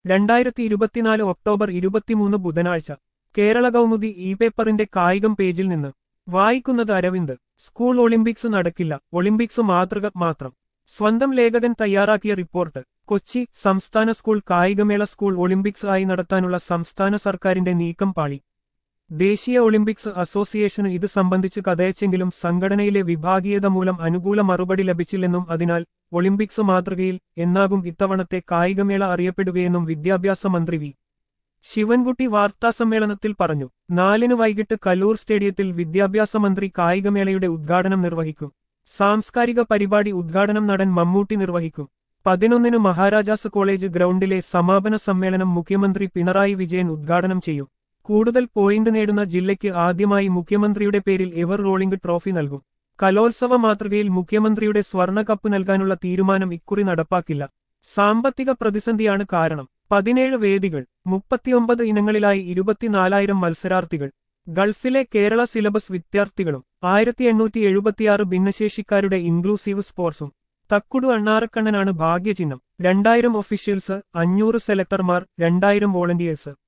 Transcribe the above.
രണ്ടായിരത്തി ഇരുപത്തിനാല് ഒക്ടോബർ ഇരുപത്തിമൂന്ന് ബുധനാഴ്ച കേരള കൗമുദി ഇ പേപ്പറിന്റെ കായികം പേജിൽ നിന്ന് വായിക്കുന്നത് അരവിന്ദ് സ്കൂൾ ഒളിമ്പിക്സ് നടക്കില്ല ഒളിമ്പിക്സ് മാതൃക മാത്രം സ്വന്തം ലേഖകൻ തയ്യാറാക്കിയ റിപ്പോർട്ട് കൊച്ചി സംസ്ഥാന സ്കൂൾ കായികമേള സ്കൂൾ ഒളിമ്പിക്സ് ആയി നടത്താനുള്ള സംസ്ഥാന സർക്കാരിന്റെ നീക്കം പാളി ദേശീയ ഒളിമ്പിക്സ് അസോസിയേഷന് ഇത് സംബന്ധിച്ച് കഥയച്ചെങ്കിലും സംഘടനയിലെ വിഭാഗീയത മൂലം അനുകൂല മറുപടി ലഭിച്ചില്ലെന്നും അതിനാൽ ഒളിമ്പിക്സ് മാതൃകയിൽ എന്നാകും ഇത്തവണത്തെ കായികമേള അറിയപ്പെടുകയെന്നും വിദ്യാഭ്യാസ മന്ത്രി വി ശിവൻകുട്ടി വാർത്താസമ്മേളനത്തിൽ പറഞ്ഞു നാലിന് വൈകിട്ട് കല്ലൂർ സ്റ്റേഡിയത്തിൽ വിദ്യാഭ്യാസ മന്ത്രി കായികമേളയുടെ ഉദ്ഘാടനം നിർവഹിക്കും സാംസ്കാരിക പരിപാടി ഉദ്ഘാടനം നടൻ മമ്മൂട്ടി നിർവഹിക്കും പതിനൊന്നിന് മഹാരാജാസ് കോളേജ് ഗ്രൗണ്ടിലെ സമാപന സമ്മേളനം മുഖ്യമന്ത്രി പിണറായി വിജയൻ ഉദ്ഘാടനം ചെയ്യും കൂടുതൽ പോയിന്റ് നേടുന്ന ജില്ലയ്ക്ക് ആദ്യമായി മുഖ്യമന്ത്രിയുടെ പേരിൽ എവർ റോളിംഗ് ട്രോഫി നൽകും കലോത്സവ മാതൃകയിൽ മുഖ്യമന്ത്രിയുടെ സ്വർണ്ണ കപ്പ് നൽകാനുള്ള തീരുമാനം ഇക്കുറി നടപ്പാക്കില്ല സാമ്പത്തിക പ്രതിസന്ധിയാണ് കാരണം പതിനേഴ് വേദികൾ മുപ്പത്തിയൊമ്പത് ഇനങ്ങളിലായി ഇരുപത്തിനാലായിരം മത്സരാർത്ഥികൾ ഗൾഫിലെ കേരള സിലബസ് വിദ്യാർത്ഥികളും ആയിരത്തി എണ്ണൂറ്റി എഴുപത്തിയാറ് ഭിന്നശേഷിക്കാരുടെ ഇൻക്ലൂസീവ് സ്പോർട്സും തക്കുടു അണ്ണാറക്കണ്ണനാണ് ഭാഗ്യചിഹ്നം രണ്ടായിരം ഒഫീഷ്യൽസ് അഞ്ഞൂറ് സെലക്ടർമാർ രണ്ടായിരം വോളണ്ടിയേഴ്സ്